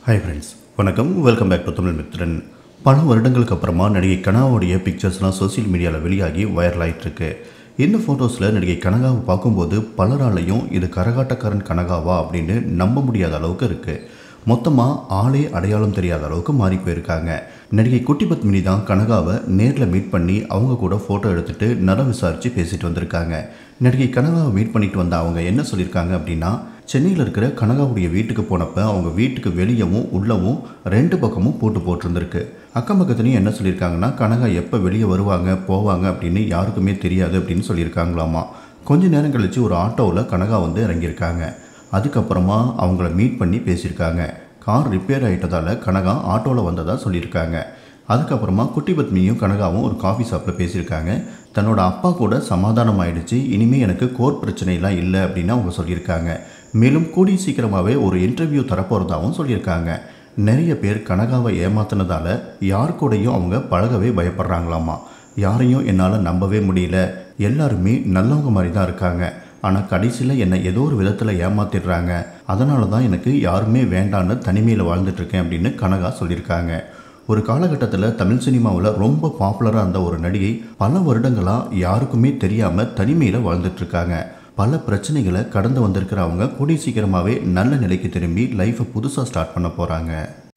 hi friends வணக்கம் welcome back to Tamil Mithran பல வருடங்களுக்கு அப்புறமா நடிகை கனாவுடைய பிக்சர்ஸ்லாம் சோஷியல் மீடியாவில் வெளியாகி வைரல் ஆயிட்டு இருக்கு இந்த ஃபோட்டோஸில் நடிகை கனகாவை பார்க்கும்போது பலராலையும் இது கரகாட்டக்காரன் கனகாவா அப்படின்னு நம்ப முடியாத அளவுக்கு இருக்குது மொத்தமாக ஆளே அடையாளம் தெரியாத அளவுக்கு மாறி போயிருக்காங்க நடிகை குட்டி பத்மினி தான் கனகாவை நேரில் மீட் பண்ணி அவங்க கூட ஃபோட்டோ எடுத்துட்டு நலம் விசாரித்து பேசிட்டு வந்திருக்காங்க நடிகை கனகாவை மீட் பண்ணிட்டு வந்த அவங்க என்ன சொல்லியிருக்காங்க அப்படின்னா சென்னையில் இருக்கிற கனகாவுடைய வீட்டுக்கு போனப்ப அவங்க வீட்டுக்கு வெளியவும் உள்ளவும் ரெண்டு பக்கமும் போட்டு போட்டிருந்திருக்கு அக்கம் பக்கத்துலையும் என்ன சொல்லியிருக்காங்கன்னா கனகா எப்போ வெளியே வருவாங்க போவாங்க அப்படின்னு யாருக்குமே தெரியாது அப்படின்னு சொல்லியிருக்காங்களாமா கொஞ்ச நேரம் கழித்து ஒரு ஆட்டோவில் கனகா வந்து இறங்கியிருக்காங்க அதுக்கப்புறமா அவங்கள மீட் பண்ணி பேசியிருக்காங்க கார் ரிப்பேர் ஆகிட்டதால கனகா ஆட்டோவில் வந்ததாக சொல்லியிருக்காங்க அதுக்கப்புறமா குட்டி பத்மியும் கனகாவும் ஒரு காஃபி ஷாப்பில் பேசியிருக்காங்க தன்னோட அப்பா கூட சமாதானம் ஆயிடுச்சு இனிமேல் எனக்கு கோர்ட் பிரச்சனைலாம் இல்லை அப்படின்னு அவங்க சொல்லியிருக்காங்க மேலும் கூடிய சீக்கிரமாகவே ஒரு இன்டர்வியூ தரப்போகிறதாகவும் சொல்லியிருக்காங்க நிறைய பேர் கனகாவை ஏமாத்தினதால யார் கூடயும் அவங்க பழகவே பயப்படுறாங்களாமா யாரையும் என்னால் நம்பவே முடியல எல்லாருமே நல்லவங்க மாதிரி தான் இருக்காங்க ஆனால் கடைசியில் என்னை ஏதோ ஒரு விதத்தில் ஏமாத்திடுறாங்க அதனால தான் எனக்கு யாருமே வேண்டான்னு தனிமையில் வாழ்ந்துட்டு இருக்கேன் அப்படின்னு கனகா சொல்லியிருக்காங்க ஒரு காலகட்டத்தில் தமிழ் சினிமாவில் ரொம்ப பாப்புலராக இருந்த ஒரு நடிகை பல வருடங்களாக யாருக்குமே தெரியாமல் தனிமையில் வாழ்ந்துட்டு இருக்காங்க பல பிரச்சனைகளை கடந்து வந்திருக்கிற அவங்க கூடிய சீக்கிரமாகவே நல்ல நிலைக்கு திரும்பி லைஃப்பை புதுசாக ஸ்டார்ட் பண்ண போகிறாங்க